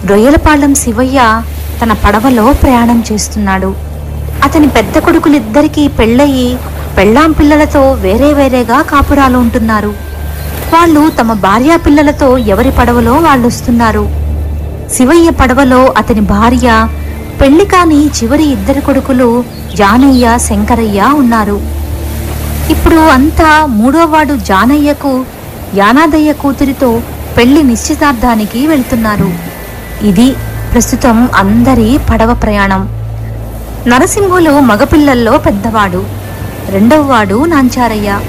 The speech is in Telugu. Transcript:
రొయ్యలపాలెం శివయ్య తన పడవలో ప్రయాణం చేస్తున్నాడు అతని పెద్ద కొడుకులిద్దరికీ పెళ్ళయి పెళ్ళాం పిల్లలతో వేరే వేరేగా కాపురాలు ఉంటున్నారు వాళ్ళు తమ భార్యా పిల్లలతో ఎవరి పడవలో వాళ్ళు వస్తున్నారు శివయ్య పడవలో అతని భార్య పెళ్లి కాని చివరి ఇద్దరు కొడుకులు జానయ్య శంకరయ్య ఉన్నారు ఇప్పుడు అంతా మూడోవాడు జానయ్యకు యానాదయ్య కూతురితో పెళ్లి నిశ్చితార్థానికి వెళ్తున్నారు ఇది ప్రస్తుతం అందరి పడవ ప్రయాణం నరసింహులు మగపిల్లల్లో పెద్దవాడు రెండవవాడు నాంచారయ్య